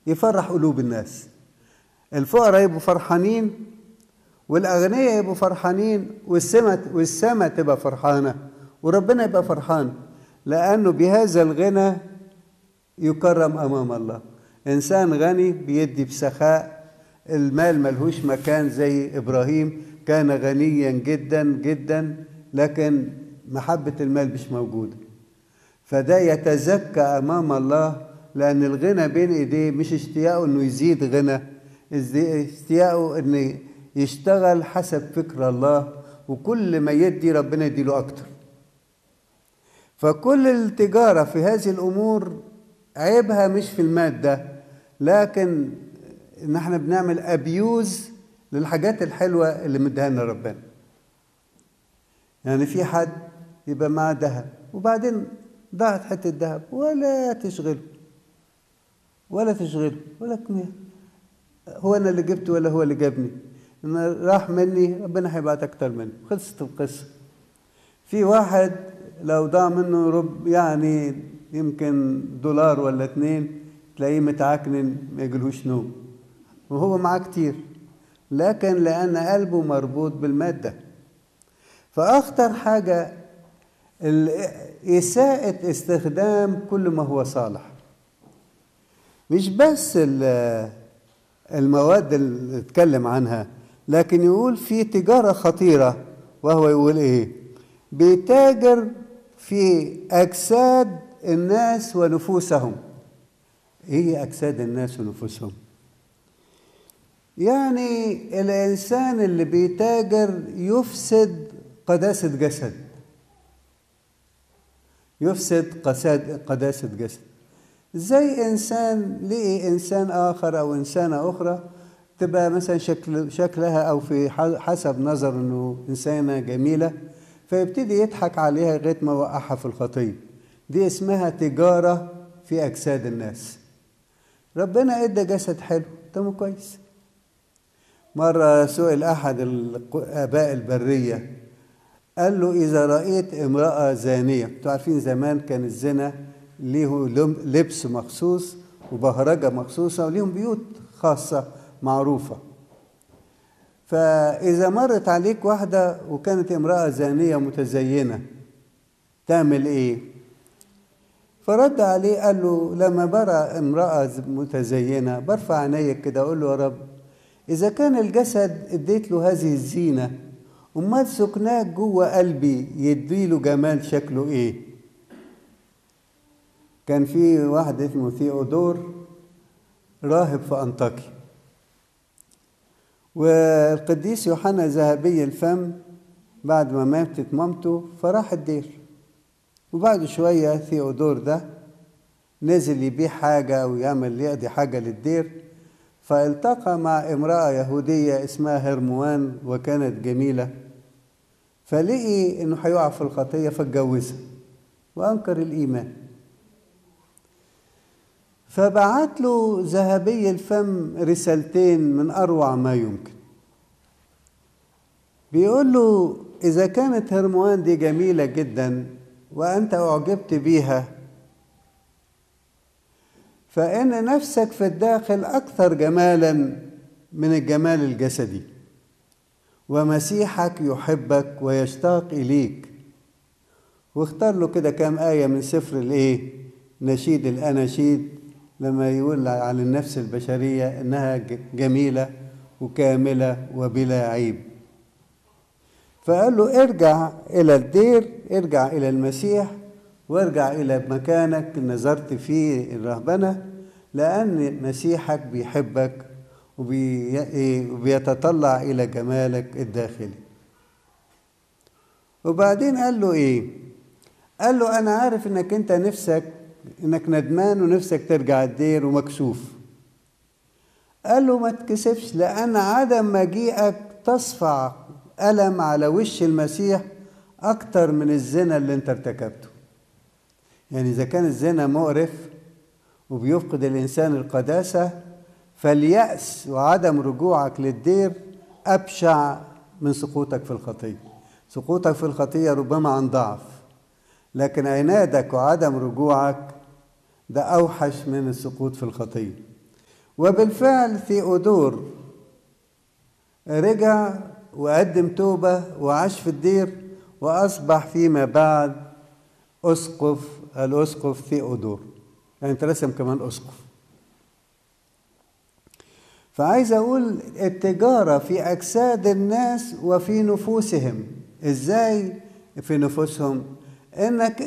يفرح قلوب الناس الفقراء يبقوا فرحانين والأغنياء يبقوا فرحانين والسماء والسماء تبقى فرحانة وربنا يبقى فرحان لأنه بهذا الغنى يكرم أمام الله إنسان غني بيدي بسخاء المال ملهوش مكان زي إبراهيم كان غنيا جدا جدا لكن محبة المال مش موجودة فده يتزكى أمام الله لأن الغنى بين إيديه مش اشتياقه إنه يزيد غنى اشتياقه إنه يشتغل حسب فكر الله وكل ما يدي ربنا يديله أكتر فكل التجارة في هذه الأمور عيبها مش في المادة لكن إن احنا بنعمل أبيوز للحاجات الحلوة اللي مديها لنا ربنا يعني في حد يبقى معاه ذهب وبعدين ضاعت حتة ذهب ولا تشغله ولا تشغله ولا كمية هو أنا اللي جبته ولا هو اللي جابني إن راح مني ربنا هيبعت أكتر منه خلصت القصة في واحد لو ضاع منه رب يعني يمكن دولار ولا اتنين تلاقيه متعكنن ما يجيلهوش نوم وهو معاه كتير لكن لأن قلبه مربوط بالمادة فأخطر حاجة إساءة استخدام كل ما هو صالح مش بس المواد اللي اتكلم عنها لكن يقول في تجارة خطيرة وهو يقول ايه بيتاجر في أجساد الناس ونفوسهم ايه أجساد الناس ونفوسهم يعني الإنسان اللي بيتاجر يفسد قداسة جسد يفسد قساد قداسة جسد زي إنسان لقي إنسان آخر أو إنسانة أخرى تبقى مثلا شكل شكلها أو في حسب نظر إنه إنسانة جميلة فيبتدي يضحك عليها لغاية ما وقعها في الخطية دي اسمها تجارة في أجساد الناس ربنا إدى جسد حلو تمام كويس مرة سئل أحد الآباء البرية قال له إذا رأيت امرأة زانية أنتوا عارفين زمان كان الزنا ليه لبس مخصوص وبهرجة مخصوصة وليهم بيوت خاصة معروفة فإذا مرت عليك واحدة وكانت امرأة زانية متزينة تعمل إيه؟ فرد عليه قال له لما برى امرأة متزينة برفع عيني كده أقول له يا رب إذا كان الجسد اديت له هذه الزينة أمال سكناك جوه قلبي يديله جمال شكله إيه؟ كان في واحد اسمه ثيودور راهب في أنطاكيا والقديس يوحنا ذهبي الفم بعد ما ماتت مامته فراح الدير وبعد شوية ثيودور ده نزل يبيع حاجة أو يعمل يقضي حاجة للدير فالتقى مع امرأة يهودية اسمها هرموان وكانت جميلة فلقي انه هيقع في الخطية فاتجوزها وانكر الايمان فبعت له ذهبي الفم رسالتين من اروع ما يمكن بيقول له اذا كانت هرموان دي جميلة جدا وانت اعجبت بيها فإن نفسك في الداخل أكثر جمالا من الجمال الجسدي ومسيحك يحبك ويشتاق إليك واختار له كده كام آية من سفر الإيه نشيد الأناشيد لما يقول عن النفس البشرية إنها جميلة وكاملة وبلا عيب فقال له ارجع إلى الدير ارجع إلى المسيح وارجع إلى مكانك نظرت فيه الرهبنة لأن مسيحك بيحبك وبيتطلع إلى جمالك الداخلي وبعدين قال له إيه قال له أنا عارف إنك أنت نفسك إنك ندمان ونفسك ترجع الدير ومكسوف قال له ما تكسفش لأن عدم مجيئك تصفع ألم على وش المسيح أكتر من الزنا اللي أنت ارتكبته يعني إذا كان الزنا مقرف وبيفقد الإنسان القداسة فاليأس وعدم رجوعك للدير أبشع من سقوطك في الخطية سقوطك في الخطية ربما عن ضعف لكن عنادك وعدم رجوعك ده أوحش من السقوط في الخطية وبالفعل ثيودور رجع وقدم توبة وعاش في الدير وأصبح فيما بعد أسقف الأسقف ثيودور يعني ترسم كمان أسقف فعايز أقول التجارة في أجساد الناس وفي نفوسهم إزاي في نفوسهم إنك